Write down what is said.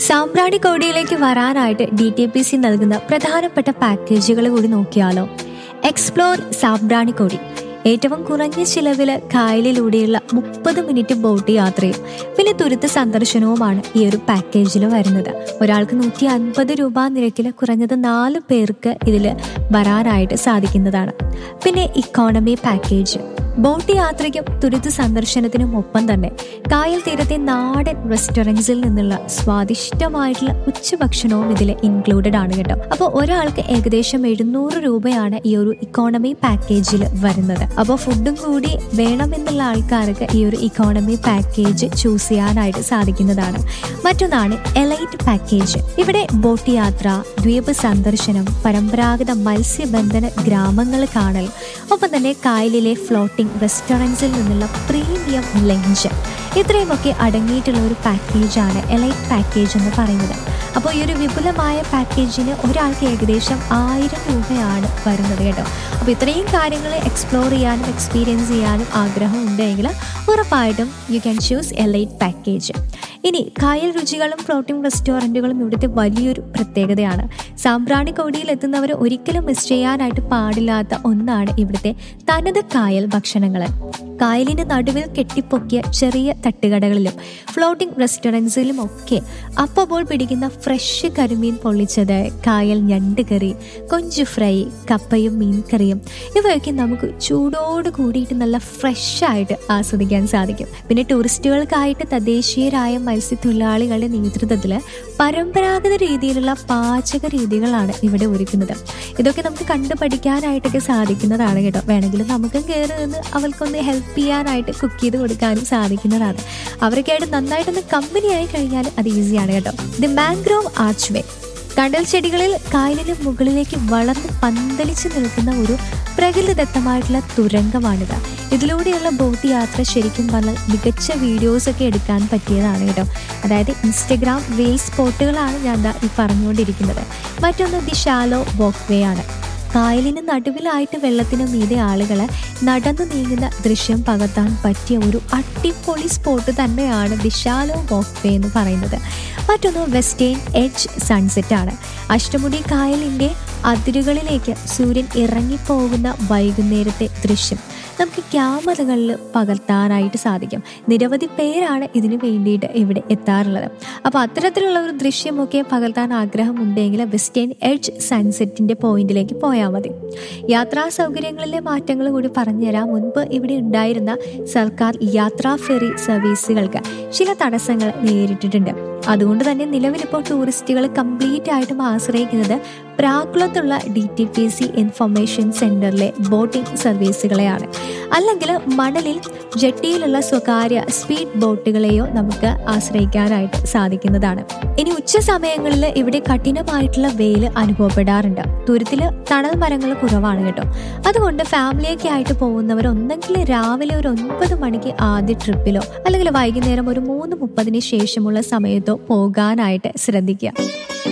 സാമ്പ്രാണിക്കോടിയിലേക്ക് വരാനായിട്ട് D T P C നൽകുന്ന പ്രധാനപ്പെട്ട പാക്കേജുകൾ കൂടി നോക്കിയാലോ എക്സ്പ്ലോർ സാമ്പ്രാണിക്കോടി ഏറ്റവും കുറഞ്ഞ ചിലവില് കായലിലൂടെയുള്ള മുപ്പത് മിനിറ്റ് ബോട്ട് യാത്രയും പിന്നെ തുരുത്ത് സന്ദർശനവുമാണ് ഈ ഒരു പാക്കേജിൽ വരുന്നത് ഒരാൾക്ക് നൂറ്റി അൻപത് രൂപ നിരക്കിൽ കുറഞ്ഞത് നാല് പേർക്ക് ഇതിൽ വരാനായിട്ട് സാധിക്കുന്നതാണ് പിന്നെ ഇക്കോണമി പാക്കേജ് ബോട്ട് യാത്രയ്ക്കും തുരുത്ത് സന്ദർശനത്തിനും ഒപ്പം തന്നെ കായൽ തീരത്തെ നാടൻ റെസ്റ്റോറൻറ്റ്സിൽ നിന്നുള്ള സ്വാദിഷ്ടമായിട്ടുള്ള ഉച്ചഭക്ഷണവും ഇതിൽ ഇൻക്ലൂഡഡ് ആണ് കേട്ടോ അപ്പോൾ ഒരാൾക്ക് ഏകദേശം എഴുന്നൂറ് രൂപയാണ് ഈ ഒരു ഇക്കോണമി പാക്കേജിൽ വരുന്നത് അപ്പോൾ ഫുഡും കൂടി വേണമെന്നുള്ള ആൾക്കാർക്ക് ഈ ഒരു ഇക്കോണമി പാക്കേജ് ചൂസ് ചെയ്യാനായിട്ട് സാധിക്കുന്നതാണ് മറ്റൊന്നാണ് എലൈറ്റ് പാക്കേജ് ഇവിടെ ബോട്ട് യാത്ര ദ്വീപ് സന്ദർശനം പരമ്പരാഗത മത്സ്യബന്ധന ഗ്രാമങ്ങൾ കാണൽ ഒപ്പം തന്നെ കായലിലെ ഫ്ലോട്ടിംഗ് റെസ്റ്റോറൻറ്റ്സിൽ നിന്നുള്ള പ്രീമിയം ലഞ്ച് ഇത്രയുമൊക്കെ അടങ്ങിയിട്ടുള്ള ഒരു പാക്കേജാണ് എലൈറ്റ് പാക്കേജ് എന്ന് പറയുന്നത് അപ്പോൾ ഈ ഒരു വിപുലമായ പാക്കേജിന് ഒരാൾക്ക് ഏകദേശം ആയിരം രൂപയാണ് വരുന്നത് കേട്ടോ അപ്പോൾ ഇത്രയും കാര്യങ്ങൾ എക്സ്പ്ലോർ ചെയ്യാനും എക്സ്പീരിയൻസ് ചെയ്യാനും ആഗ്രഹം ഉണ്ടെങ്കിൽ ഉറപ്പായിട്ടും you can choose elite package ഇനി കായൽ രുചികളും ഫ്ലോട്ടിംഗ് റെസ്റ്റോറൻറ്റുകളും ഇവിടുത്തെ വലിയൊരു പ്രത്യേകതയാണ് സാമ്പ്രാണി കോടിയിൽ എത്തുന്നവർ ഒരിക്കലും മിസ് ചെയ്യാനായിട്ട് പാടില്ലാത്ത ഒന്നാണ് ഇവിടുത്തെ തനത് കായൽ ഭക്ഷണങ്ങൾ കായലിന് നടുവിൽ കെട്ടിപ്പൊക്കിയ ചെറിയ തട്ടുകടകളിലും ഫ്ലോട്ടിംഗ് റെസ്റ്റോറൻറ്റ്സിലും ഒക്കെ അപ്പോൾ പിടിക്കുന്ന ഫ്രഷ് കരിമീൻ പൊള്ളിച്ചത് കായൽ ഞണ്ട് കറി കൊഞ്ച് ഫ്രൈ കപ്പയും മീൻ കറിയും ഇവയൊക്കെ നമുക്ക് ചൂടോട് കൂടിയിട്ട് നല്ല ഫ്രഷ് ആയിട്ട് ആസ്വദിക്കാൻ സാധിക്കും പിന്നെ ടൂറിസ്റ്റുകൾക്കായിട്ട് തദ്ദേശീയരായ മത്സ്യത്തൊഴിലാളികളുടെ നേതൃത്വത്തിൽ പരമ്പരാഗത രീതിയിലുള്ള പാചക രീതികളാണ് ഇവിടെ ഒരുക്കുന്നത് ഇതൊക്കെ നമുക്ക് കണ്ടു പഠിക്കാനായിട്ടൊക്കെ സാധിക്കുന്നതാണ് കേട്ടോ വേണമെങ്കിൽ നമുക്കും കയറി നിന്ന് അവൾക്കൊന്ന് ഹെൽപ്പ് ചെയ്യാനായിട്ട് കുക്ക് ചെയ്ത് കൊടുക്കാനും സാധിക്കുന്നതാണ് അവരൊക്കെയായിട്ട് നന്നായിട്ടൊന്ന് കമ്പനി ആയി കഴിഞ്ഞാൽ അത് ഈസിയാണ് കേട്ടോ ദി മാംഗ്രോവ് ആർച്ച് വേ കണ്ടൽ ചെടികളിൽ കായലിന് മുകളിലേക്ക് വളർന്ന് പന്തലിച്ച് നിൽക്കുന്ന ഒരു പ്രകൃതിദത്തമായിട്ടുള്ള തുരങ്കമാണിത് ഇതിലൂടെയുള്ള ബോട്ട് യാത്ര ശരിക്കും പറഞ്ഞാൽ മികച്ച വീഡിയോസ് ഒക്കെ എടുക്കാൻ പറ്റിയതാണ് കേട്ടോ അതായത് ഇൻസ്റ്റഗ്രാം റീൽ സ്പോട്ടുകളാണ് ഞാൻ ദാ ഈ പറഞ്ഞുകൊണ്ടിരിക്കുന്നത് മറ്റൊന്ന് ദി ഷാലോ വോക്ക് വേ ആണ് കായലിന് നടുവിലായിട്ട് വെള്ളത്തിന് മീതെ ആളുകളെ നടന്നു നീങ്ങുന്ന ദൃശ്യം പകർത്താൻ പറ്റിയ ഒരു അടിപൊളി സ്പോട്ട് തന്നെയാണ് വിശാലോ വോക്ക് വേ എന്ന് പറയുന്നത് മറ്റൊന്ന് വെസ്റ്റേൺ എഡ്ജ് സൺസെറ്റ് ആണ് അഷ്ടമുടി കായലിൻ്റെ അതിരുകളിലേക്ക് സൂര്യൻ ഇറങ്ങിപ്പോകുന്ന വൈകുന്നേരത്തെ ദൃശ്യം നമുക്ക് ക്യാമറകളിൽ പകർത്താനായിട്ട് സാധിക്കും നിരവധി പേരാണ് ഇതിനു വേണ്ടിയിട്ട് ഇവിടെ എത്താറുള്ളത് അപ്പോൾ അത്തരത്തിലുള്ള ഒരു ദൃശ്യമൊക്കെ പകർത്താൻ ആഗ്രഹമുണ്ടെങ്കിൽ വെസ്റ്റേൺ എഡ്ജ് സൺസെറ്റിൻ്റെ പോയിന്റിലേക്ക് പോയാൽ മതി യാത്രാ സൗകര്യങ്ങളിലെ മാറ്റങ്ങൾ കൂടി പറഞ്ഞുതരാം മുൻപ് ഇവിടെ ഉണ്ടായിരുന്ന സർക്കാർ യാത്രാ ഫെറി സർവീസുകൾക്ക് ചില തടസ്സങ്ങൾ നേരിട്ടിട്ടുണ്ട് അതുകൊണ്ട് തന്നെ നിലവിലിപ്പോൾ ടൂറിസ്റ്റുകൾ കംപ്ലീറ്റ് ആയിട്ടും ആശ്രയിക്കുന്നത് പ്രാക്കുളത്തുള്ള D T P C information സെന്ററിലെ ബോട്ടിംഗ് സർവീസുകളെയാണ് അല്ലെങ്കിൽ മണലിൽ ജെട്ടിയിലുള്ള സ്വകാര്യ സ്പീഡ് ബോട്ടുകളെയോ നമുക്ക് ആശ്രയിക്കാനായിട്ട് സാധിക്കുന്നതാണ് ഇനി ഉച്ച സമയങ്ങളിൽ ഇവിടെ കഠിനമായിട്ടുള്ള വെയിൽ അനുഭവപ്പെടാറുണ്ട് തുരുത്തിൽ തണൽ മരങ്ങൾ കുറവാണ് കേട്ടോ അതുകൊണ്ട് ഫാമിലിയൊക്കെ ആയിട്ട് പോകുന്നവർ ഒന്നെങ്കിൽ രാവിലെ ഒരു ഒൻപത് മണിക്ക് ആദ്യ ട്രിപ്പിലോ അല്ലെങ്കിൽ വൈകുന്നേരം ഒരു മൂന്ന് മുപ്പതിന് ശേഷമുള്ള സമയത്തോ പോകാനായിട്ട് ശ്രദ്ധിക്കുക